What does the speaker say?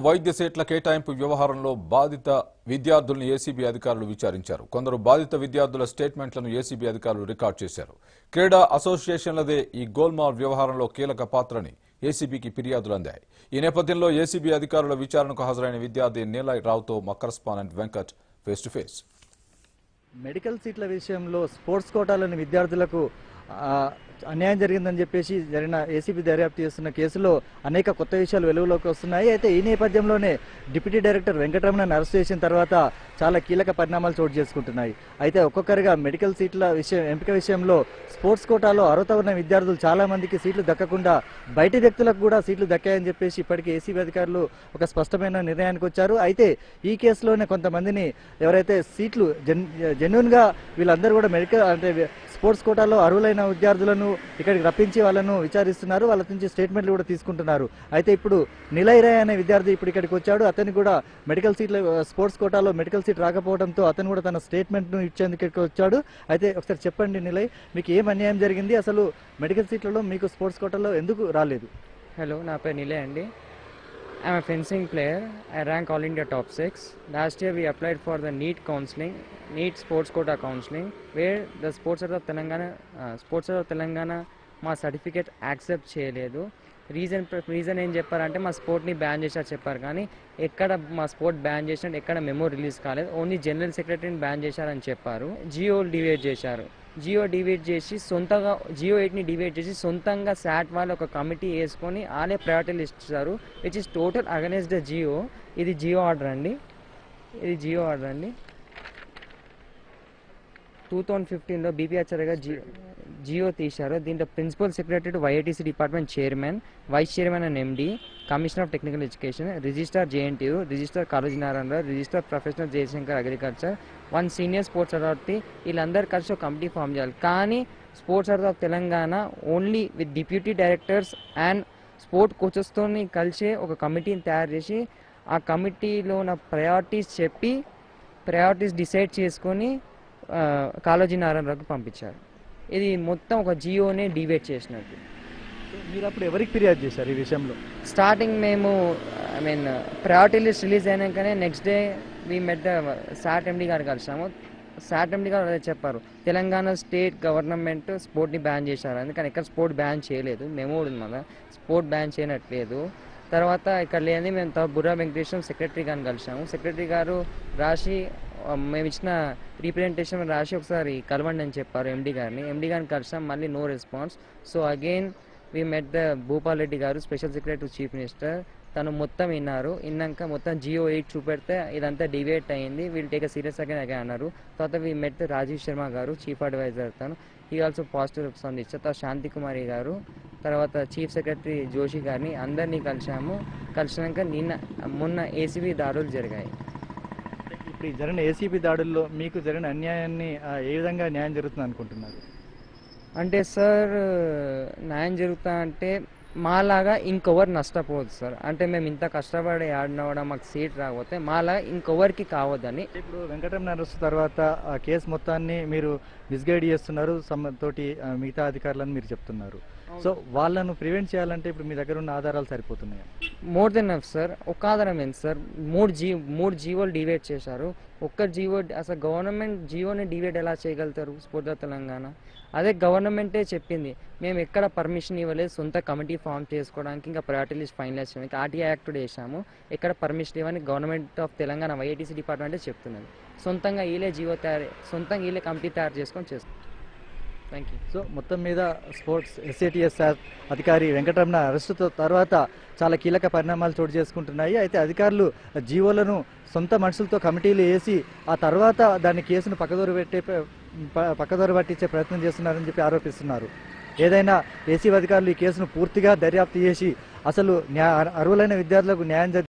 వైద్య సీట్ల కేటాయింపు వ్యవహారంలో బాధిత విద్యార్థులను ఏసీబీ అధికారులు విచారించారు కొందరు బాధిత విద్యార్థుల స్టేట్మెంట్లను ఏసీబీ అధికారులు రికార్డు చేశారు క్రీడా అసోసియేషన్లదే ఈ గోల్మాల్ వ్యవహారంలో కీలక పాత్రని ఏసీబీకి ఫిర్యాదులు అందాయి ఈ నేపథ్యంలో ఏసీబీ అధికారుల విచారణకు హాజరైన విద్యార్థి నీలయ్ రావుతో మా correspondent Venkat face to face medical సీట్ల విషయంలో స్పోర్ట్స్ కోటాలోని విద్యార్థులకు ఆ, అన్యాయం జరిగిందని చెప్పేసి జరిగిన ఏసీబీ దర్యాప్తు చేస్తున్న కేసులో అనేక కొత్త విషయాలు వెలుగులోకి వస్తున్నాయి అయితే ఈ నేపథ్యంలోనే డిప్యూటీ డైరెక్టర్ వెంకటరమణను అరెస్ట్ చేసిన తర్వాత చాలా కీలక పరిణామాలు చోటు చేసుకుంటున్నాయి అయితే ఒక్కొక్కరిగా మెడికల్ సీట్ల విషయం ఎంపిక విషయంలో స్పోర్ట్స్ కోటాలో అర్హత ఉన్న విద్యార్థులు చాలా మందికి సీట్లు దక్కకుండా బయటి వ్యక్తులకు కూడా సీట్లు దక్కాయని చెప్పేసి ఇప్పటికే ఏసీబీ అధికారులు ఒక స్పష్టమైన నిర్ణయానికి వచ్చారు అయితే ఈ కేసులోనే కొంతమందిని ఎవరైతే సీట్లు జెన్ జెన్యున్ గా వీళ్ళందరూ కూడా మెడికల్ అంటే స్పోర్ట్స్ కోటాలో అర్హులైన విద్యార్థులను ఇక్కడికి రప్పించి వాళ్ళను విచారిస్తున్నారు వాళ్ళ నుంచి స్టేట్మెంట్లు కూడా తీసుకుంటున్నారు అయితే ఇప్పుడు నిలయ్ రాయ్ అనే విద్యార్థి ఇప్పుడు ఇక్కడికి వచ్చాడు అతనికి కూడా మెడికల్ సీట్ల స్పోర్ట్స్ కోటాలో మెడికల్ సీట్ రాకపోవడంతో అతను కూడా తన స్టేట్మెంట్ ను ఇచ్చేందుకు ఇక్కడికి వచ్చాడు అయితే ఒకసారి చెప్పండి నిలయ్ మీకు ఏం అన్యాయం జరిగింది అసలు మెడికల్ సీట్లలో మీకు స్పోర్ట్స్ కోటాలో ఎందుకు రాలేదు హలో నా పేరు నిలయ్ అండి I'm fencing player I rank all India top six last year we applied for the NEET counselling NEET sports quota counselling where the sports of Telangana sports of Telangana మా సర్టిఫికేట్ యాక్సెప్ట్ చేయలేదు reason reason ఏం చెప్పారంటే మా స్పోర్ట్ని ban చేశారు చెప్పారు కానీ ఎక్కడ మా స్పోర్ట్ బ్యాన్ చేసినట్టు ఎక్కడ మెమో రిలీజ్ కాలేదు ఓన్లీ జనరల్ సెక్రటరీని బ్యాన్ చేశారని చెప్పారు జియో డివైడ్ చేశారు జియో డివైడ్ చేసి సొంతంగా జియో ఎయిట్ని డివైడ్ చేసి సొంతంగా శాట్ వాళ్ళు ఒక కమిటీ వేసుకొని వాళ్ళే ప్రయారిటీ లిస్ట్ ఇస్తారు which is total against the GO ఇది జియో ఆర్డర్ అండి ఇది జియో ఆర్డర్ అండి టూ థౌజండ్ ఫిఫ్టీన్లో బీపీహెచ్ఆర్గా జియో జియో తీశారు దీంట్లో principal secretary YITC department chairman vice chairman and MD commissioner of technical education registrar JNTU registrar college Narayana Rao registrar professional Jayashankar agriculture one senior sports authority వీళ్ళందరూ కలిసి ఒక కమిటీ ఫామ్ చేయాలి కానీ sports authority of Telangana only with deputy directors and sport కోచెస్తో కలిసి ఒక కమిటీని తయారు చేసి ఆ కమిటీలో ఉన్న ప్రయారిటీస్ చెప్పి ప్రయారిటీస్ డిసైడ్ చేసుకొని ఆ, కాళోజీ నారాయణరావుకి పంపించారు ఇది మొత్తం ఒక జియోనే డివైడ్ చేసినట్టు మీరు అప్పుడు ఎవరికి ఫిర్యాదు చేశారు ఈ విషయంలో స్టార్టింగ్ మేము I mean priority list release అయినాకనే next day we met the SAT MD గారు కలిసాము సాట్ ఎండి గారు అదే చెప్పారు తెలంగాణ స్టేట్ గవర్నమెంట్ స్పోర్ట్ని బ్యాన్ చేశారు అందుకని ఎక్కడ స్పోర్ట్ బ్యాన్ చేయలేదు మేము కూడా ఉంది మన స్పోర్ట్ బ్యాన్ చేయనట్లేదు తర్వాత ఇక్కడ లేని మేము తర్వాత బుర్రా వెంకటేశ్వరం సెక్రటరీ గారిని కలిసాము సెక్రటరీ గారు రాసి ఆ, మేము ఇచ్చిన రీప్రజెంటేషన్ రాసి ఒకసారి కలవండి అని చెప్పారు ఎండి గారిని ఎండి గారిని కలిసాం మళ్ళీ no response so again we met the Bhupal Reddy గారు స్పెషల్ సెక్రటరీ చీఫ్ మినిస్టర్ తను మొత్తం విన్నారు విన్నాక మొత్తం జియో ఎయిట్ చూపెడితే ఇదంతా డివేట్ అయ్యింది వీళ్ళు టేక్ సీరియస్ అగైన్ అగైన్ అన్నారు తర్వాత వి మెట్ రాజీవ్ శర్మ గారు చీఫ్ అడ్వైజర్ తను ఈ ఆల్సో పాజిటివ్ రెస్పాన్స్ ఇచ్చారు తర్వాత శాంతి కుమారి గారు తర్వాత చీఫ్ సెక్రటరీ జోషి గారిని అందరినీ కలిసాము కలిసినాక నిన్న మొన్న ఏసీబీ దాడులు జరిగాయి ఇప్పుడు ఈ జరిగిన ఏసీబీ దాడుల్లో మీకు జరిగిన అన్యాయాన్ని ఆ, ఏ విధంగా న్యాయం జరుగుతుంది అనుకుంటున్నారు అంటే సార్ న్యాయం జరుగుతా అంటే మాలాగా ఇంకొవరు నష్టపోదు సార్ అంటే మేము ఇంత కష్టపడి ఆడినవడం మాకు సీట్ రాకపోతే మాలాగా ఇంకొవరికి కావద్దని ఇప్పుడు వెంకటరమణ అరెస్ట్ తర్వాత ఆ కేసు మొత్తాన్ని మీరు మిస్గైడ్ చేస్తున్నారు సమ తోటి ఆ, మిగతా అధికారులను మీరు చెప్తున్నారు సో వాళ్ళను ప్రివెంట్ చేయాలంటే ఇప్పుడు మీ దగ్గర ఉన్న ఆధారాలు సరిపోతున్నాయి మోర్ దెన్ ఎఫ్ సార్ ఒక ఆధారం ఏంటి సార్ మూడు జీ మూడు జీవోలు డివైడ్ చేశారు ఒక్క జీవో అసలు గవర్నమెంట్ జీవోని డివైడ్ ఎలా చేయగలుగుతారు స్ఫూర్త తెలంగాణ అదే గవర్నమెంటే చెప్పింది మేము ఎక్కడ పర్మిషన్ ఇవ్వలేదు సొంత కమిటీ ఫామ్ చేసుకోవడానికి ఇంకా ప్రయారిటీ లిస్ట్ ఫైనలైజ్ చేయడానికి ఆర్టీఐ యాక్ట్ కూడా వేసాము ఎక్కడ పర్మిషన్ ఇవ్వని గవర్నమెంట్ ఆఫ్ తెలంగాణ వైఐటీసీ డిపార్ట్మెంటే చెప్తున్నది సొంతంగా వీళ్ళే జీవో తయారు సొంతంగా వీళ్ళే కమిటీ తయారు చేసుకొని చేస్తాం థ్యాంక్ యూ సో మొత్తం మీద స్పోర్ట్స్ ఎస్ఏటిఎస్ అధికారి వెంకటరమణ అరెస్టు తర్వాత చాలా కీలక పరిణామాలు చోటు చేసుకుంటున్నాయి అయితే అధికారులు జీవోలను సొంత మనుషులతో కమిటీలు వేసి ఆ తర్వాత దాని కేసును పక్కదోరు పెట్టే ప్ర- ప- పక్కదోరు పట్టించే ప్రయత్నం చేస్తున్నారని చెప్పి ఆరోపిస్తున్నారు ఏదైనా ఏసీ అధికారులు ఈ కేసును పూర్తిగా దర్యాప్తు చేసి అసలు న్యా అర్హులైన విద్యార్థులకు న్యాయం జ-